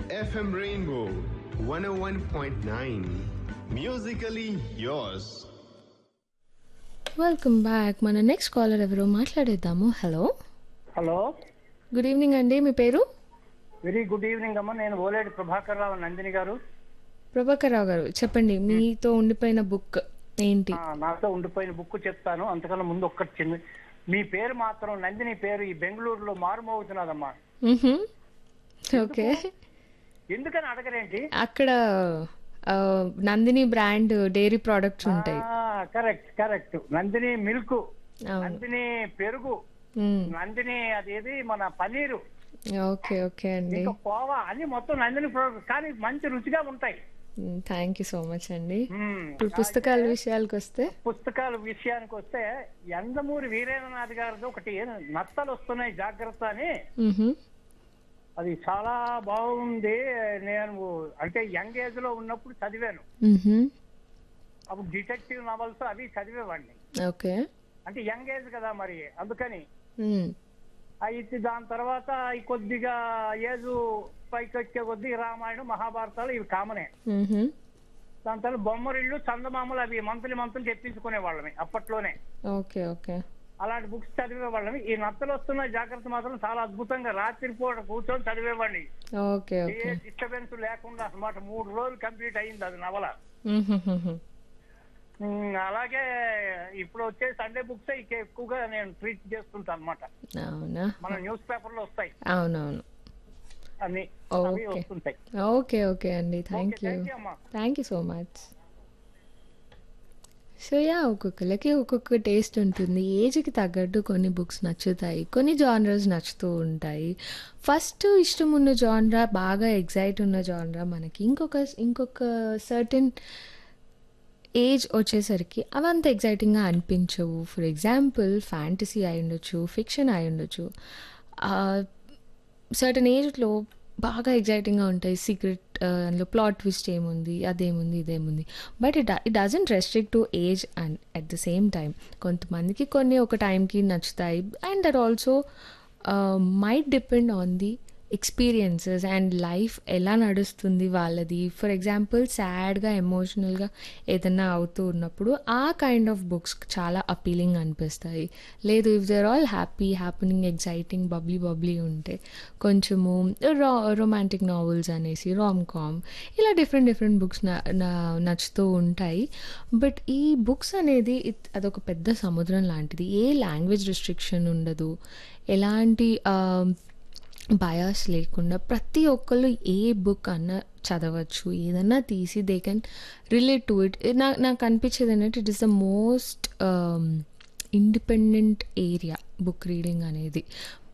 FM Rainbow 101.9. Musically yours. Welcome back మన next caller ఎవరో మాట్లాడేద్దాము హలో హలో గుడ్ ఈవినింగ్ అండి మీ పేరు వెరీ గుడ్ ఈవినింగ్ అమ్మ నేను ఓలేడు ప్రభాకర్ రావు నందిని గారు ప్రభాకర్ రావు గారు చెప్పండి మీతో ఉండిపోయిన బుక్ ఏంటి ఆ, నాతో ఉండిపోయిన బుక్ చెప్తాను అంతకన్నా ముందు ఒక్కటి చిన్న మీ పేరు మాత్రం నందిని పేరు ఈ బెంగళూరులో మారుమోగుతున్నదమ్మా మ్హూ. ఓకే ఎందుకని అడగరేంటి అక్కడ ఆ, నందిని బ్రాండ్ డైరీ ప్రోడక్ట్స్ ఉంటాయి కరెక్ట్ కరెక్ట్ నందిని మిల్క్ అవును నందిని పెరుగు మ్, నందిని అదేది మన పనీరు ఓకే ఓకే అండి ఇంకా కోవా అన్ని మొత్తం నందిని ప్రోడక్ట్ కానీ మంచి రుచిగా ఉంటాయి థ్యాంక్ యూ సో మచ్ అండి మ్మ్. ఇప్పుడు పుస్తకాల విషయాలకు వస్తే పుస్తకాల విషయానికి వస్తే ఎందమూరి వీరేంద్రనాథ్ గారిది ఒకటి నత్తలు వస్తున్నాయి జాగ్రత్త అని మ్హూ. అది చాలా బాగుంది నేను అంటే యంగ్ ఏజ్ లో ఉన్నప్పుడు చదివాను మ్హూ. అప్పుడు డిటెక్టివ్ నవల్స్ అవి చదివేవాడిని ఓకే అంటే యంగ్ ఏజ్ కదా మరి అందుకని మ్, అయితే దాని తర్వాత ఈ కొద్దిగా ఏజ్ పైకి వచ్చే కొద్ది రామాయణం మహాభారతాలు ఇవి కామనే మ్హూ. దాని తర్వాత బొమ్మరిళ్ళు చందమామలు అవి మంత్లీ మంత్లీ తెప్పించుకునే వాళ్ళమి అప్పట్లోనే ఓకే ఓకే అలాంటి బుక్స్ చదివే వాళ్ళమి ఈ నత్తలు వస్తున్న జాగ్రత్త మాత్రం చాలా అద్భుతంగా రాత్రి పూట కూర్చొని చదివేవాడిని ఓకే ఏ ఓకే డిస్టర్బెన్స్ లేకుండా అన్నమాట మూడు రోజులు కంప్లీట్ అయింది అది నవల మ్హూ. ఉమ్, అలాగే ఇప్పుడు వచ్చే సండే బుక్స్ ఇక ఎక్కువగా నేను ట్రీట్ చేస్తుంటాను అనమాట అవునా మన న్యూస్ పేపర్ లో వస్తాయి అవునవును అన్ని Okay. అవి వస్తుంటాయి ఓకే ఓకే అండి thank Okay, you thank you, అమ్మా. Thank you so much so yeah ఒక్కొక్కరికి ఒక్కొక్క టేస్ట్ ఉంటుంది ఏజ్కి తగ్గట్టు కొన్ని బుక్స్ నచ్చుతాయి కొన్ని జానర్స్ నచ్చుతూ ఉంటాయి ఫస్ట్ ఇష్టం ఉన్న జానరా బాగా ఎగ్జైట్ ఉన్న జానరా మనకి ఇంకొక ఇంకొక సర్టెన్ ఏజ్ వచ్చేసరికి అవి అంత ఎగ్జైటింగ్గా అనిపించవు ఫర్ ఎగ్జాంపుల్ ఫ్యాంటసీ అయి ఉండొచ్చు ఫిక్షన్ అయి ఉండొచ్చు సర్టన్ ఏజ్లో బాగా ఎగ్జైటింగ్గా ఉంటాయి సీక్రెట్ అందులో ప్లాట్ ట్విస్ట్ ఏముంది అదేముంది ఇదేముంది but it it doesn't restrict to age and at the same time కొంతమందికి కొన్ని ఒక టైంకి నచ్చుతాయి and that also might depend on the experiences and life ఎలా నడుస్తుంది వాళ్ళది ఫర్ ఎగ్జాంపుల్ సాడ్గా ఎమోషనల్గా ఏదైనా అవుతూ ఉన్నప్పుడు ఆ కైండ్ ఆఫ్ బుక్స్ చాలా అపీలింగ్ అనిపిస్తాయి లేదు if there all happy happening exciting bubbly bubbly ఉంటే కొంచెము రా రొమాంటిక్ నావెల్స్ అనేసి రామ్ కామ్ ఇలా డిఫరెంట్ డిఫరెంట్ బుక్స్ నచ్చుతూ ఉంటాయి బట్ ఈ బుక్స్ అనేది it- అదొక పెద్ద సముద్రం లాంటిది ఏ లాంగ్వేజ్ రిస్ట్రిక్షన్ ఉండదు ఎలాంటి బయాస్ లేకుండా ప్రతి ఒక్కళ్ళు ఏ బుక్ అన్నా చదవచ్చు ఏదన్నా తీసి they can relate to it నా నాకు అనిపించేది ఏంటంటే it is the most independent area book reading అనేది